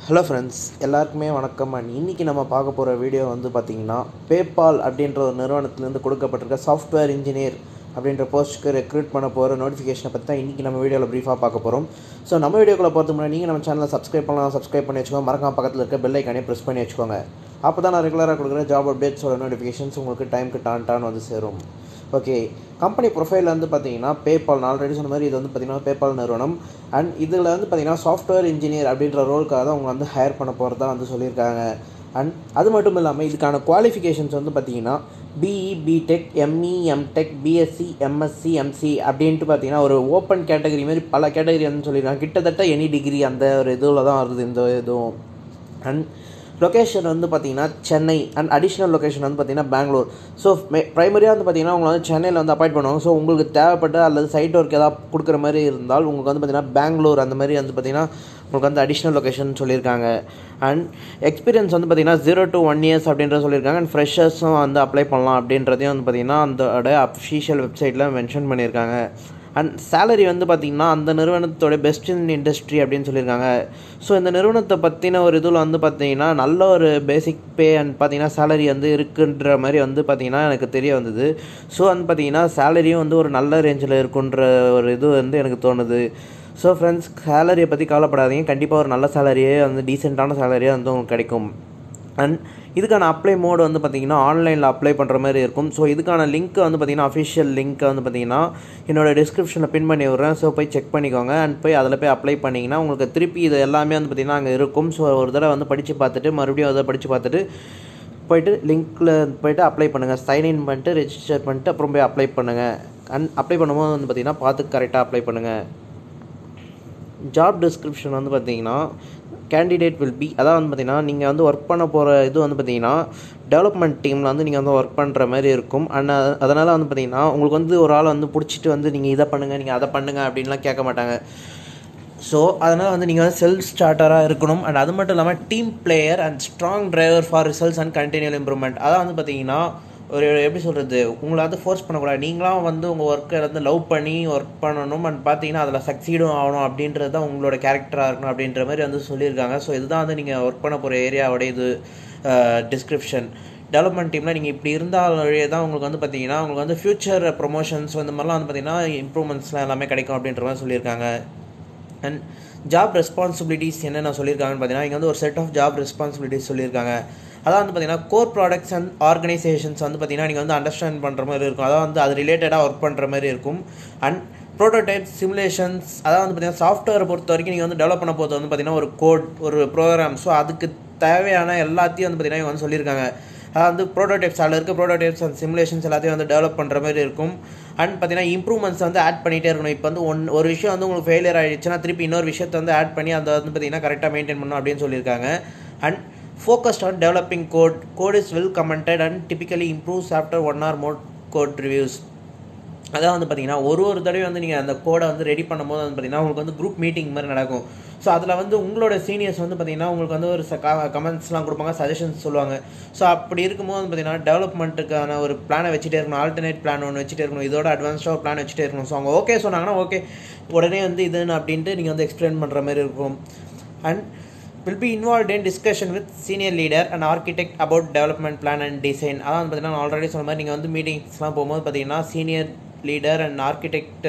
hello friends எல்லாருக்குமே வணக்கம் and இன்றைக்கி நம்ம பார்க்க போகிற வீடியோ வந்து பார்த்திங்கன்னா பேபால் அப்படின்ற ஒரு நிறுவனத்துலேருந்து கொடுக்கப்பட்டிருக்க சாஃப்ட்வேர் இன்ஜினியர் அப்படின்ற போஸ்ட்டுக்கு ரெக்ரூட் பண்ண போகிற நோட்டிஃபிகேஷனை பற்றி தான் இன்றைக்கி நம்ம வீடியோவில் ப்ரீஃபாக பார்க்க போகிறோம் ஸோ நம்ம வீடியோக்குள்ள போகிறதுக்கு முன்னாடி நீங்கள் நம்ம சேனலை சப்ஸ்கிரைப் பண்ணலாம் சப்ஸ்கிரைப் பண்ணி வச்சுக்கோங்க மறக்காம பக்கத்தில் இருக்க பெல் ஐக்கானே ப்ரெஸ் பண்ணி வச்சுக்கோங்க அப்போ தான் நான் ரெகுலராக கொடுக்குற ஜாப் அப்டேட்ஸோட நோட்டிஃபிகேஷன்ஸ் உங்களுக்கு டைமுக்கு டான் டான் வந்து சேரும் ஓகே கம்பெனி ப்ரொஃபைல் வந்து பார்த்தீங்கன்னா பேபால் நான் ஆல்ரெடி சொன்ன மாதிரி இது வந்து பார்த்தீங்கன்னா பேபால் நிறுவனம் அண்ட் இதில் வந்து பார்த்தீங்கன்னா சாஃப்ட்வேர் இன்ஜினியர் அப்படின்ற ரோலுக்காக தான் அவங்க வந்து ஹையர் பண்ண போகிறதா வந்து சொல்லியிருக்காங்க அண்ட் அது மட்டும் இல்லாமல் இதுக்கான குவாலிஃபிகேஷன்ஸ் வந்து பார்த்தீங்கன்னா B E B Tech M E M Tech B Sc M Sc M C அப்படின்ட்டு பார்த்தீங்கன்னா ஒரு ஓப்பன் கேட்டகரி மாதிரி பல கேட்டகரி வந்து சொல்லியிருக்காங்க கிட்டத்தட்ட எனி டிகிரி அந்த ஒரு இதில் தான் வருது இந்த இதுவும் அண்ட் லொக்கேஷன் வந்து பார்த்தீங்கன்னா சென்னை அண்ட் அடிஷ்னல் லொக்கேஷன் வந்து பார்த்தீங்கன்னா பெங்களூர் ஸோ ப்ரைமரியாக வந்து பார்த்தீங்கன்னா உங்களை வந்து சென்னையில் வந்து அப்பாயிண்ட் பண்ணுவாங்க ஸோ உங்களுக்கு தேவைப்பட்ட அல்லது சைட் ஒர்க் ஏதாவது கொடுக்குற மாதிரி இருந்தால் உங்களுக்கு வந்து பார்த்தீங்கன்னா பெங்களூர் அந்த மாதிரி வந்து பார்த்தீங்கன்னா உங்களுக்கு வந்து அடிஷ்னல் லொக்கேஷன் சொல்லியிருக்காங்க அண்ட் எக்ஸ்பீரியன்ஸ் வந்து பார்த்தீங்கன்னா ஜீரோ டு ஒன் இயர்ஸ் அப்படின்ற சொல்லியிருக்காங்க அண்ட் ஃப்ரெஷர்ஸும் வந்து அப்ளை பண்ணலாம் அப்படின்றதையும் வந்து பார்த்தீங்கன்னா அந்த அஃபிஷியல் வெப்சைட்டில் மென்ஷன் பண்ணியிருக்காங்க அண்ட் சேலரி வந்து பார்த்திங்கன்னா அந்த நிறுவனத்தோட பெஸ்ட் இன் இண்டஸ்ட்ரி அப்படின்னு சொல்லியிருக்காங்க ஸோ இந்த நிறுவனத்தை பற்றின ஒரு இதில் வந்து பார்த்தீங்கன்னா நல்ல ஒரு பேசிக் பே அண்ட் பார்த்தீங்கன்னா சேலரி வந்து இருக்குன்ற மாதிரி வந்து பார்த்திங்கன்னா எனக்கு தெரிய வந்தது ஸோ வந்து பார்த்திங்கன்னா சேலரியும் வந்து ஒரு நல்ல ரேஞ்சில் இருக்குன்ற ஒரு இது வந்து எனக்கு தோணுது ஸோ ஃப்ரெண்ட்ஸ் சேலரியை பற்றி கவலைப்படாதீங்க கண்டிப்பாக ஒரு நல்ல சேலரியே வந்து டீசெண்டான சேலரியாக வந்து உங்களுக்கு கிடைக்கும் அண்ட் இதுக்கான அப்ளை மோடு வந்து பார்த்திங்கன்னா ஆன்லைனில் அப்ளை பண்ணுற மாதிரி இருக்கும் ஸோ இதுக்கான லிங்க் வந்து பார்த்திங்கன்னா அஃபிஷியல் லிங்க் வந்து பார்த்திங்கன்னா என்னோட டிஸ்கிரிப்ஷனில் பின் பண்ணி விட்றேன் ஸோ போய் செக் பண்ணிக்கோங்க அண்ட் போய் அதில் போய் அப்ளை பண்ணிங்கன்னா உங்களுக்கு திருப்பி இது எல்லாமே வந்து பார்த்திங்கன்னா அங்கே இருக்கும் ஸோ ஒரு தடவை வந்து படித்து பார்த்துட்டு மறுபடியும் அதை படித்து பார்த்துட்டு போயிட்டு லிங்க்கில் போயிட்டு அப்ளை பண்ணுங்கள் சைன்இன் பண்ணிட்டு ரெஜிஸ்டர் பண்ணிட்டு அப்புறம் போய் அப்ளை பண்ணுங்கள் அண்ட் அப்ளை பண்ணும்போது வந்து பார்த்திங்கன்னா பார்த்து கரெக்டாக அப்ளை பண்ணுங்கள் ஜாப் டிஸ்கிரிப்ஷன் வந்து பார்த்தீங்கன்னா கேண்டிடேட் வில் பி அதான் வந்து பார்த்தீங்கன்னா நீங்கள் வந்து ஒர்க் பண்ண போகிற இது வந்து பார்த்தீங்கன்னா டெவலப்மெண்ட் டீமில் வந்து நீங்கள் வந்து ஒர்க் பண்ணுற மாதிரி இருக்கும் அண்ட் அதனால் வந்து பார்த்தீங்கன்னா உங்களுக்கு வந்து ஒரு ஆள் வந்து பிடிச்சிட்டு வந்து நீங்கள் இதை பண்ணுங்கள் நீங்கள் அதை பண்ணுங்கள் அப்படின்லாம் கேட்க மாட்டாங்க ஸோ அதனால் வந்து நீங்கள் வந்து செல்ஃப் ஸ்டார்டராக இருக்கணும் அண்ட் அது மட்டும் இல்லாமல் team player and strong driver for results and continual improvement அதான் வந்து பார்த்தீங்கன்னா ஒரு எப்படி சொல்கிறது உங்களை வந்து ஃபோர்ஸ் பண்ணக்கூடாது நீங்களாம் வந்து உங்கள் ஒர்க்கை வந்து லவ் பண்ணி ஒர்க் பண்ணணும் அண்ட் பார்த்தீங்கன்னா அதில் சக்சீடும் ஆகணும் அப்படின்றது தான் உங்களோட கேரக்டராக இருக்கணும் அப்படின்ற மாதிரி வந்து சொல்லியிருக்காங்க ஸோ இதுதான் வந்து நீங்கள் ஒர்க் பண்ண போகிற ஏரியாவோட இது டிஸ்கிரிப்ஷன் டெவலப்மெண்ட் டீமில் நீங்கள் இப்படி இருந்தால் வழியே தான் உங்களுக்கு வந்து பார்த்தீங்கன்னா உங்களுக்கு வந்து ஃப்யூச்சர் ப்ரொமோஷன்ஸ் இந்த மாதிரிலாம் வந்து பார்த்தீங்கன்னா இம்ப்ரூவ்மெண்ட்ஸ்லாம் எல்லாமே கிடைக்கும் அப்படின்ற மாதிரி சொல்லியிருக்காங்க அண்ட் ஜாப் ரெஸ்பான்சிபிலிட்டிஸ் என்னென்ன சொல்லியிருக்காங்கன்னு பார்த்தீங்கன்னா இங்கே வந்து ஒரு செட் ஆஃப் ஜாப் ரெஸ்பான்சிபிலிட்டிஸ் சொல்லியிருக்காங்க அதான் வந்து பார்த்தீங்கன்னா கோர் ப்ராடக்ட்ஸ் அண்ட் ஆர்கனைசேஷன்ஸ் வந்து பார்த்தீங்கன்னா நீங்கள் வந்து அண்டர்ஸ்டாண்ட் பண்ணுற மாதிரி இருக்கும் அதான் வந்து அது ரிலேட்டடாக ஒர்க் பண்ணுற மாதிரி இருக்கும் அண்ட் ப்ரோட்டோடைப் சிமுலேஷன்ஸ் அதான் வந்து பார்த்தீங்கன்னா சாஃப்ட்வேரை பொறுத்த வரைக்கும் நீங்கள் வந்து டெவலப் பண்ண போகிறது வந்து பார்த்தீங்கன்னா ஒரு கோட் ஒரு ப்ரோக்ராம் ஸோ அதுக்கு தேவையான எல்லாத்தையும் வந்து பார்த்தீங்கன்னா இவங்க வந்து சொல்லியிருக்காங்க அதாவது வந்து ப்ரோட்டோடைப்ஸ் அதில் இருக்க ப்ரோட்டோடைப்ஸ் அண்ட் சிமுலேஷன்ஸ் எல்லாத்தையும் வந்து டெவலப் பண்ணுற மாதிரி இருக்கும் அண்ட் பார்த்தீங்கன்னா இம்ப்ரூவ்மெண்ட்ஸ் வந்து ஆட் பண்ணிகிட்டே இருக்கணும் இப்போ வந்து ஒன் ஒரு விஷயம் வந்து உங்களுக்கு ஃபெயிலியர் ஆகிடுச்சுன்னா திருப்பி இன்னொரு விஷயத்தை வந்து ஆட் பண்ணி அதை வந்து பார்த்தீங்கன்னா கரெக்டாக மெயின்டைன் பண்ணணும் அப்படின்னு சொல்லியிருக்காங்க and focused on developing code code is well commented and typically improves after one or more code reviews அதான் வந்து பார்த்தீங்கன்னா ஒரு ஒரு தடவை வந்து நீங்கள் அந்த கோடை வந்து ரெடி பண்ணும்போது வந்து பார்த்தீங்கன்னா உங்களுக்கு வந்து குரூப் மீட்டிங் மாதிரி நடக்கும் ஸோ அதில் வந்து உங்களோட சீனியர்ஸ் வந்து பார்த்தீங்கன்னா உங்களுக்கு வந்து ஒரு கமெண்ட்ஸ்லாம் கொடுப்பாங்க சஜஷன்ஸ் சொல்லுவாங்க ஸோ அப்படி இருக்கும்போது வந்து பார்த்தீங்கன்னா டெவலப்மெண்ட்டுக்கான ஒரு பிளானை வச்சுட்டே இருக்கணும் ஆல்டர்னேட் பிளான் ஒன்று வச்சுட்டே இருக்கணும் இதோட அட்வான்ஸ்டாக பிளான் வச்சுட்டே இருக்கணும் ஸோ அவங்க ஓகே சொன்னாங்கன்னா ஓகே உடனே வந்து இதுன்னு அப்படின்ட்டு நீங்கள் வந்து எக்ஸ்பிளைன் பண்ணுற மாதிரி இருக்கும் and will be involved in discussion with senior leader and architect about development plan and design அதான் வந்து பார்த்தீங்கன்னா ஆல்ரெடி சொன்ன மாதிரி நீங்கள் வந்து மீட்டிங்ஸ்லாம் போகும்போது பார்த்தீங்கன்னா senior leader and architect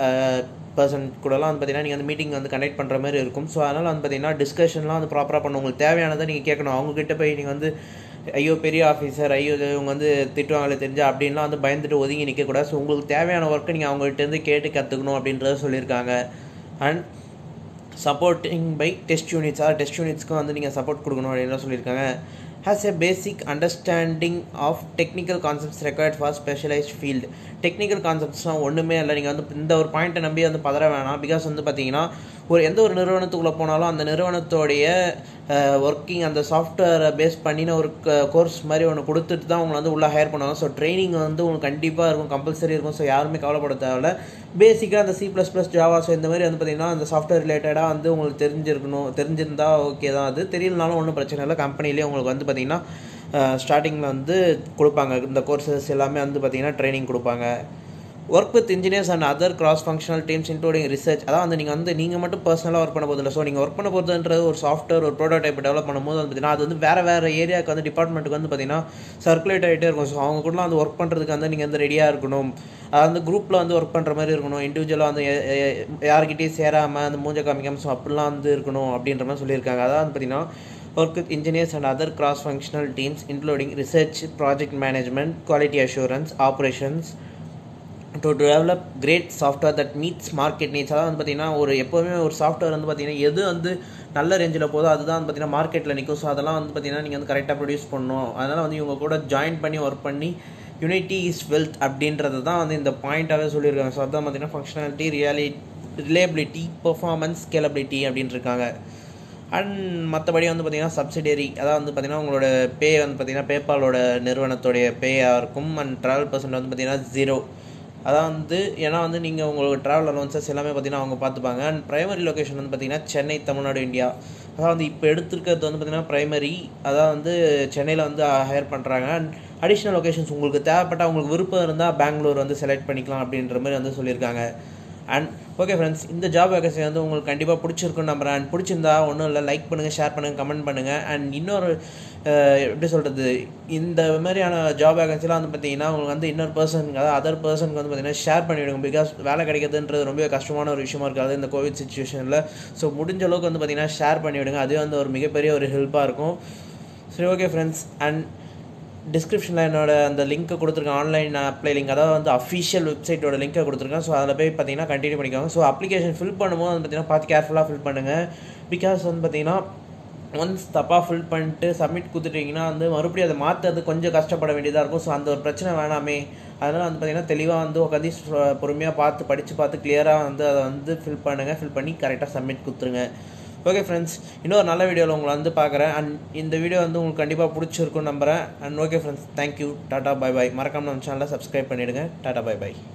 person கூடலாம் வந்து பார்த்தீங்கன்னா நீங்கள் வந்து மீட்டிங் வந்து கண்டக்ட் பண்ணுற மாதிரி இருக்கும் ஸோ அதனால் வந்து பார்த்தீங்கன்னா டிஸ்கஷன்லாம் வந்து ப்ராப்பராக பண்ணணும் உங்களுக்கு தேவையானதை நீங்கள் கேட்கணும் அவங்கக்கிட்ட போய் நீங்கள் வந்து ஐயோ பெரிய ஆஃபீஸர் ஐயோ இவங்க வந்து திட்டுவாங்களே தெரிஞ்சு அப்படின்லாம் வந்து பயந்துட்டு ஒதுங்கி நிற்கக்கூடாது ஸோ உங்களுக்கு தேவையான ஒர்க்கை நீங்கள் அவங்ககிட்டருந்து கேட்டு கற்றுக்கணும் அப்படின்றத சொல்லியிருக்காங்க and supporting by test units அதாவது டெஸ்ட் யூனிட்ஸ்க்கும் வந்து நீங்கள் சப்போர்ட் கொடுக்கணும் அப்படின்னு சொல்லியிருக்காங்க has a basic understanding of technical concepts required for specialised field டெக்னிக்கல் கான்செப்ட்ஸ்லாம் ஒன்றுமே இல்லை நீங்கள் வந்து இந்த ஒரு பாயிண்ட்டை நம்பி வந்து பதற வேணாம் பிகாஸ் வந்து பார்த்தீங்கன்னா ஒரு எந்த ஒரு நிறுவனத்துக்குள்ளே போனாலும் அந்த நிறுவனத்தோடைய ஒர்க்கிங் அந்த சாஃப்ட்வேரை பேஸ் பண்ணின ஒரு கோர்ஸ் மாதிரி ஒன்று கொடுத்துட்டு தான் உங்களை வந்து உள்ளே ஹையர் பண்ணுவாங்க ஸோ ட்ரைனிங் வந்து உங்களுக்கு கண்டிப்பாக இருக்கும் கம்பல்சரி இருக்கும் ஸோ யாருமே கவலைப்பட தேவையில்ல பேசிக்காக அந்த C plus plus Java so இந்த மாதிரி வந்து பார்த்திங்கன்னா அந்த சாஃப்ட்வேர் ரிலேட்டடாக வந்து உங்களுக்கு தெரிஞ்சிருக்கணும் தெரிஞ்சிருந்தா ஓகே தான் அது தெரியலனாலும் ஒன்றும் பிரச்சனை இல்லை கம்பெனிலேயே உங்களுக்கு வந்து பார்த்திங்கன்னா ஸ்டார்டிங்கில் வந்து கொடுப்பாங்க இந்த கோர்சஸ் எல்லாமே வந்து பார்த்திங்கன்னா ட்ரைனிங் கொடுப்பாங்க work with engineers and other cross functional teams including research அதான் வந்து நீங்கள் வந்து நீங்கள் மட்டும் பர்சனலாக ஒர்க் பண்ண போதில்லை ஸோ நீங்கள் ஒர்க் பண்ண போகிறதுன்றது ஒரு சாஃப்ட்வேர் ஒரு ப்ரோட்டோடைப் டெவலப் பண்ணும்போது வந்து பார்த்தீங்கன்னா அது வந்து வேறு வேறு ஏரியாவுக்கு வந்து டிபார்ட்மெண்ட்டுக்கு வந்து பார்த்தீங்கன்னா சர்க்குலேட் ஆகிட்டே இருக்கும் ஸோ அவங்க கூடலாம் வந்து ஒர்க் பண்ணுறதுக்கு வந்து நீங்கள் வந்து ரெடியாக இருக்கணும் அது வந்து குரூப்பில் வந்து ஒர்க் பண்ணுற மாதிரி இருக்கணும் இண்டிவிஜுவலாக வந்து யார்கிட்டையும் சேராமல் அந்த மூஞ்ச காமிக்காமல் ஸோ அப்படிலாம் வந்து இருக்கணும் அப்படின்ற மாதிரி சொல்லியிருக்காங்க அதான் வந்து பார்த்தீங்கன்னா work with engineers and other cross functional teams including research project management quality assurance operations to develop great software that meets market needs அதாவது வந்து பார்த்தீங்கன்னா ஒரு எப்போவுமே ஒரு சாஃப்ட்வேர் வந்து பார்த்தீங்கன்னா எது வந்து நல்ல ரேஞ்சில் போதோ அதுதான் வந்து பார்த்தீங்கன்னா மார்க்கெட்டில் நிற்கும் ஸோ அதெல்லாம் வந்து பார்த்தீங்கன்னா நீங்கள் வந்து கரெக்டாக ப்ரொடியூஸ் பண்ணணும் அதனால் வந்து இவங்க கூட ஜாயின் பண்ணி ஒர்க் பண்ணி யூனிட்டி இஸ் வெல்த் அப்படின்றது தான் வந்து இந்த பாயிண்ட்டாகவே சொல்லியிருக்காங்க ஸோ அதான் பார்த்தீங்கன்னா functionality really reliability performance scalability அப்படின்னு இருக்காங்க அண்ட் மற்றபடி வந்து பார்த்திங்கன்னா சப்சிடரி அதாவது வந்து பார்த்திங்கன்னா உங்களோட பே வந்து பார்த்திங்கன்னா பேபாலோட நிறுவனத்தோடைய பேயாக இருக்கும் அண்ட் ட்ராவல் பர்சன்ட் வந்து பார்த்திங்கன்னா ஜீரோ அதான் வந்து ஏன்னா வந்து நீங்கள் உங்களுக்கு ட்ராவல் அலவன்சஸ் எல்லாமே பார்த்தீங்கன்னா அவங்க பார்த்துப்பாங்க அண்ட் ப்ரைமரி லொக்கேஷன் வந்து பார்த்தீங்கன்னா சென்னை தமிழ்நாடு இந்தியா அதான் வந்து இப்போ எடுத்துருக்கிறது வந்து பார்த்தீங்கன்னா ப்ரைமரி அதான் வந்து சென்னையில் வந்து ஹையர் பண்ணுறாங்க அண்ட் அடிஷ்னல் லொக்கேஷன்ஸ் உங்களுக்கு தேவைப்பட்ட உங்களுக்கு விருப்பம் இருந்தால் பெங்களூர் வந்து செலக்ட் பண்ணிக்கலாம் அப்படின்ற மாதிரி வந்து சொல்லியிருக்காங்க அண்ட் ஓகே ஃப்ரெண்ட்ஸ் இந்த ஜாப் வேகன்சி வந்து உங்களுக்கு கண்டிப்பாக பிடிச்சிருக்குன்னு நம்புறேன் அண்ட் பிடிச்சிருந்தா ஒன்றும் இல்லை லைக் பண்ணுங்கள் ஷேர் பண்ணுங்கள் கமெண்ட் பண்ணுங்கள் அண்ட் இன்னொரு எப்படி சொல்கிறது இந்த மாதிரியான ஜாப் வேகன்சிலாம் வந்து பார்த்தீங்கன்னா உங்களுக்கு வந்து இன்னொரு பர்சனுக்கு அதாவது அதர் பர்சனுக்கு வந்து பார்த்தீங்கன்னா ஷேர் பண்ணிவிடுங்க பிகாஸ் வேலை கிடைக்கிறதுன்றது ரொம்ப கஷ்டமான ஒரு விஷயமா இருக்காது இந்த கோவிட் சுச்சுவேஷனில் ஸோ முடிஞ்ச அளவுக்கு வந்து பார்த்தீங்கன்னா ஷேர் பண்ணிவிடுங்க அதுவே வந்து ஒரு மிகப்பெரிய ஒரு ஹெல்ப்பாக இருக்கும் சரி ஓகே ஃப்ரெண்ட்ஸ் அண்ட் டிஸ்கிரிப்ஷனில் என்னோட அந்த லிங்க்கை கொடுத்துருக்கேன் ஆன்லைன் அப்ளை லிங்க் அதாவது வந்து அஃபிஷியல் வெப்சைட்டோட லிங்க்கை கொடுத்துருக்கேன் ஸோ அதில் போய் பார்த்தீங்கன்னா கண்டினியூ பண்ணிக்கோங்க ஸோ அப்ளிகேஷன் ஃபில் பண்ணும்போது வந்து பார்த்தீங்கன்னா பார்த்து கேர்ஃபுல்லாக ஃபில் பண்ணுங்கள் பிகாஸ் வந்து பார்த்தீங்கன்னா ஒன்ஸ் தப்பாக ஃபில் பண்ணிட்டு சப்மிட் கொடுத்துட்டிங்கன்னா வந்து மறுபடியும் அதை மாற்றுறது கொஞ்சம் கஷ்டப்பட வேண்டியதாக இருக்கும் ஸோ அந்த ஒரு பிரச்சனை வேணாமே அதனால் வந்து பார்த்திங்கன்னா தெளிவாக வந்து உட்காந்து பொறுமையாக பார்த்து படித்து பார்த்து கிளியராக வந்து அதை வந்து ஃபில் பண்ணுங்கள் ஃபில் பண்ணி கரெக்டாக சப்மிட் கொடுத்துருங்க ஓகே ஃப்ரெண்ட்ஸ் இன்னொரு நல்ல வீடியோவில் உங்களை வந்து பார்க்குறேன் அண்ட் இந்த வீடியோ வந்து உங்களுக்கு கண்டிப்பாக பிடிச்சிருக்குன்னு நம்புகிறேன் and okay friends thank you tata bye bye மறக்காமல் நம்ம சேனலை சப்ஸ்கிரைப் பண்ணிவிடுங்க டாட்டா பை பாய்